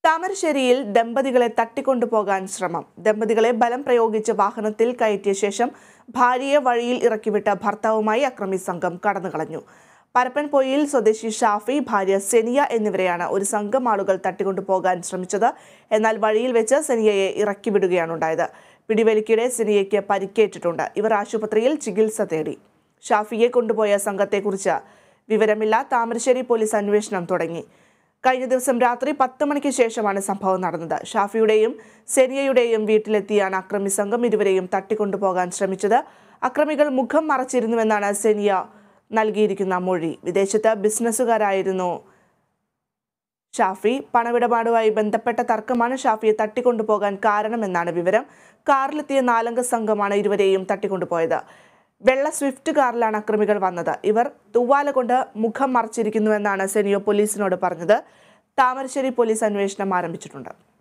താമരശ്ശേരിയിൽ ദമ്പതികളെ തട്ടിക്കൊണ്ടുപോകാൻ ശ്രമം ദമ്പതികളെ ബലം പ്രയോഗിച്ച് വാഹനത്തിൽ കയറ്റിയ ശേഷം ഭാര്യയെ വഴിയിൽ ഇറക്കിവിട്ട ഭർത്താവുമായി അക്രമി സംഘം കടന്നുകളഞ്ഞു പരപ്പൻപൊയിൽ സ്വദേശി ഷാഫി ഭാര്യ സെനിയ എന്നിവരെയാണ് ഒരു സംഘം ആളുകൾ തട്ടിക്കൊണ്ടുപോകാൻ ശ്രമിച്ചത് എന്നാൽ വഴിയിൽ വെച്ച് സെനിയയെ ഇറക്കിവിടുകയാണ് ഉണ്ടായത് പിടിവലിക്കിടെ സെനിയയ്ക്ക് പരിക്കേറ്റിട്ടുണ്ട് ഇവർ ആശുപത്രിയിൽ ചികിത്സ തേടി ഷാഫിയെ കൊണ്ടുപോയ സംഘത്തെക്കുറിച്ച് വിവരമില്ല താമരശ്ശേരി പോലീസ് അന്വേഷണം തുടങ്ങി കഴിഞ്ഞ ദിവസം രാത്രി പത്ത് മണിക്ക് ശേഷമാണ് സംഭവം നടന്നത് ഷാഫിയുടെയും സെനിയയുടെയും വീട്ടിലെത്തിയാണ് അക്രമി സംഘം ഇരുവരെയും തട്ടിക്കൊണ്ടുപോകാൻ ശ്രമിച്ചത് അക്രമികൾ മുഖം മറച്ചിരുന്നുവെന്നാണ് സെനിയ നൽകിയിരിക്കുന്ന മൊഴി വിദേശത്ത് ബിസിനസ്സുകാരായിരുന്നു ഷാഫി പണമിടപാടുമായി ബന്ധപ്പെട്ട തർക്കമാണ് ഷാഫിയെ തട്ടിക്കൊണ്ടുപോകാൻ കാരണമെന്നാണ് വിവരം കാറിലെത്തിയ നാലംഗ സംഘമാണ് ഇരുവരെയും തട്ടിക്കൊണ്ടുപോയത് വെള്ള സ്വിഫ്റ്റ് കാറിലാണ് അക്രമികൾ വന്നത് ഇവർ തൂവാല കൊണ്ട് മുഖം മറച്ചിരിക്കുന്നുവെന്നാണ് സെനിയോ പോലീസിനോട് പറഞ്ഞത് താമരശ്ശേരി പോലീസ് അന്വേഷണം ആരംഭിച്ചിട്ടുണ്ട്